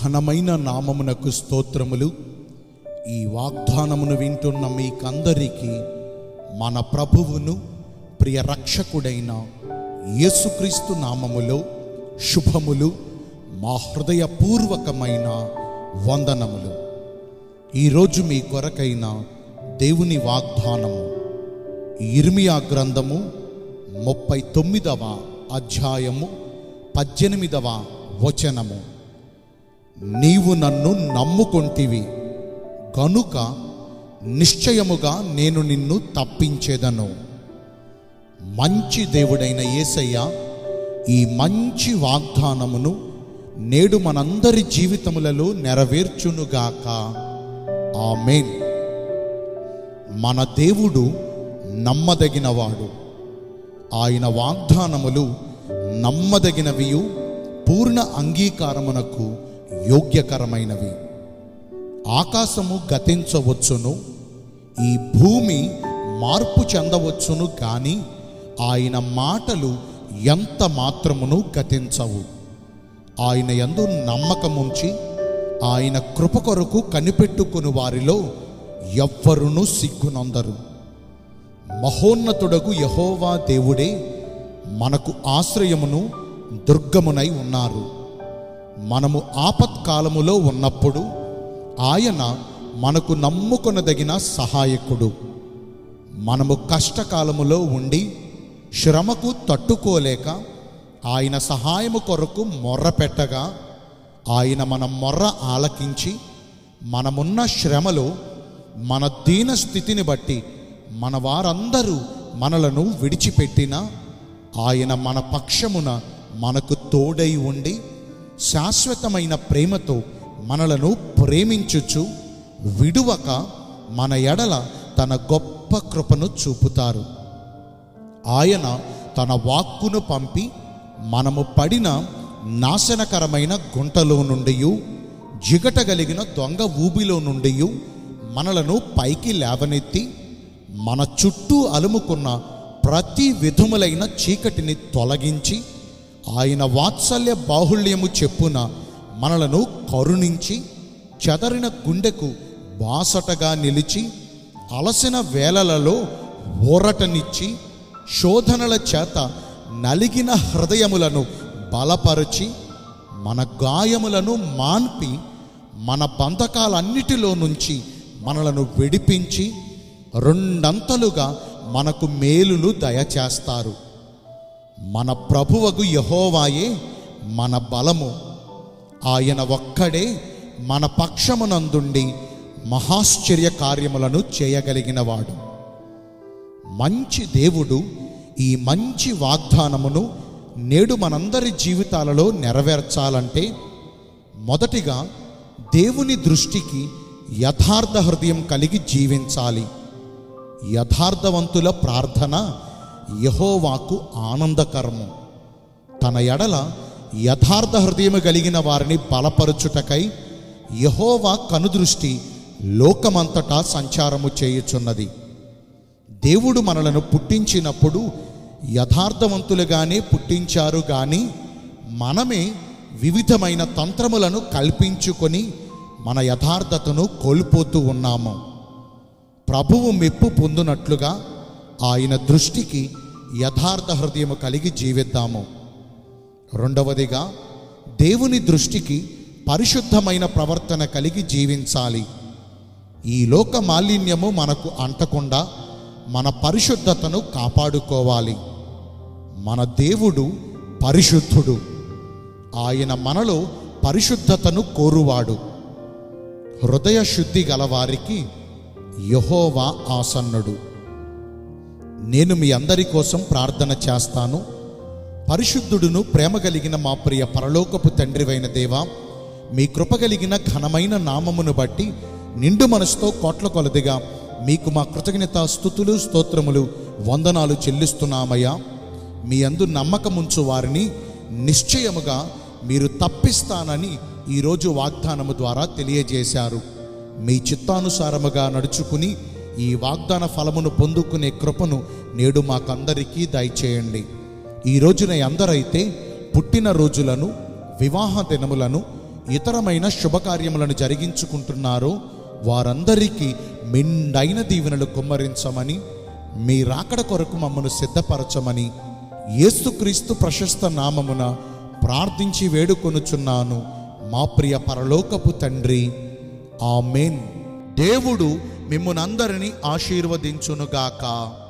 ఘనమైన నామమునకు స్తోత్రములు ఈ వాగ్దానమును వింటున్న మీకందరికీ మన ప్రభువును ప్రియ రక్షకుడైన యేసుక్రీస్తు నామములో శుభములు మా హృదయపూర్వకమైన వందనములు ఈరోజు మీ కొరకైన దేవుని వాగ్దానము ఇర్మియా గ్రంథము ముప్పై తొమ్మిదవ అధ్యాయము పద్దెనిమిదవ వచనము నీవు నన్ను నమ్ముకొంటివి గనుక నిశ్చయముగా నేను నిన్ను తప్పించేదను మంచి దేవుడైన యేసయ్య ఈ మంచి వాగ్దానమును నేడు మనందరి జీవితములలో నెరవేర్చునుగాక ఆమేన్ మన దేవుడు నమ్మదగినవాడు ఆయన వాగ్దానములు నమ్మదగినవియు పూర్ణ అంగీకారమునకు యోగ్యకరమైనవి ఆకాశము గతించవచ్చును ఈ భూమి మార్పు చెందవచ్చును కానీ ఆయన మాటలు ఎంత మాత్రమును గతించవు ఆయన యందు నమ్మకముంచి ఆయన కృప కొరకు కనిపెట్టుకుని వారిలో ఎవ్వరును సిగ్గునందరు మహోన్నతుడకు యహోవా దేవుడే మనకు ఆశ్రయమును దుర్గమునై ఉన్నారు మనము ఆపత్కాలములో ఉన్నప్పుడు ఆయన మనకు నమ్ముకొనదగిన సహాయకుడు మనము కష్టకాలములో ఉండి శ్రమకు తట్టుకోలేక ఆయన సహాయము కొరకు మొర్ర పెట్టగా ఆయన మన మొర్ర ఆలకించి మనమున్న శ్రమలో మన దీన స్థితిని బట్టి మన వారందరూ మనలను విడిచిపెట్టినా ఆయన మన పక్షమున మనకు తోడై ఉండి శాశ్వతమైన ప్రేమతో మనలను ప్రేమించుచు విడువక మన ఎడల తన గొప్ప కృపను చూపుతారు ఆయన తన వాక్కును పంపి మనము పడిన నాశనకరమైన గుంటలో నుండి జిగటగలిగిన దొంగ ఊబిలో నుండి మనలను పైకి లేవనెత్తి మన చుట్టూ అలుముకున్న ప్రతి విధములైన చీకటిని తొలగించి ఆయన వాత్సల్య బాహుళ్యము చెప్పున మనలను కరుణించి చెదరిన గుండెకు బాసటగా నిలిచి అలసిన వేళలలో ఊరటనిచ్చి శోధనల చేత నలిగిన హృదయములను బలపరచి మన గాయములను మాన్పి మన బంధకాలన్నిటిలో నుంచి మనలను విడిపించి రెండంతలుగా మనకు మేలులు దయచేస్తారు మన ప్రభువగు యహోవాయే మన బలము ఆయన ఒక్కడే మన పక్షమునందుండి మహాశ్చర్య కార్యములను చేయగలిగినవాడు మంచి దేవుడు ఈ మంచి వాగ్దానమును నేడు మనందరి జీవితాలలో నెరవేర్చాలంటే మొదటిగా దేవుని దృష్టికి యథార్థ హృదయం కలిగి జీవించాలి యథార్థవంతుల ప్రార్థన యహోవాకు ఆనందకరము తన ఎడల యథార్థ హృదయము కలిగిన వారిని బలపరుచుటకై యహోవా కనుదృష్టి లోకమంతటా సంచారము చేయుచున్నది దేవుడు మనలను పుట్టించినప్పుడు యథార్థవంతులుగానే పుట్టించారు కానీ మనమే వివిధమైన తంత్రములను కల్పించుకొని మన యథార్థతను కోల్పోతూ ఉన్నాము ప్రభువు మెప్పు పొందునట్లుగా ఆయన దృష్టికి యథార్థ హృదయము కలిగి జీవిద్దాము రెండవదిగా దేవుని దృష్టికి పరిశుద్ధమైన ప్రవర్తన కలిగి జీవించాలి ఈ లోక మాలిన్యము మనకు అంటకుండా మన పరిశుద్ధతను కాపాడుకోవాలి మన దేవుడు పరిశుద్ధుడు ఆయన మనలో పరిశుద్ధతను కోరువాడు హృదయ శుద్ధి గలవారికి యహోవా ఆసన్నుడు నేను మీ అందరి కోసం ప్రార్థన చేస్తాను పరిశుద్ధుడును ప్రేమ కలిగిన మా ప్రియ పరలోకపు తండ్రివైన దేవా మీ కృప కలిగిన ఘనమైన నామమును బట్టి నిండు మనసుతో కోట్ల కొలదిగా మీకు మా కృతజ్ఞత స్థుతులు స్తోత్రములు వందనాలు చెల్లిస్తున్నామయ్యా మీ అందు నమ్మకముంచు వారిని నిశ్చయముగా మీరు తప్పిస్తానని ఈరోజు వాగ్దానము ద్వారా తెలియజేశారు మీ చిత్తానుసారముగా నడుచుకుని ఈ వాగ్దాన ఫలమును పొందుకునే కృపను నేడు మాకందరికీ దయచేయండి ఈ రోజున అందరైతే పుట్టిన రోజులను వివాహ దినములను ఇతరమైన శుభకార్యములను జరిగించుకుంటున్నారో వారందరికీ మెండైన దీవెనలు కుమ్మరించమని మీ రాకడ కొరకు మమ్మను సిద్ధపరచమని యేసుక్రీస్తు ప్రశస్త నామమున ప్రార్థించి వేడుకొనుచున్నాను మా ప్రియ పరలోకపు తండ్రి ఆమెన్ దేవుడు మిమ్మునందరినీ ఆశీర్వదించునుగాక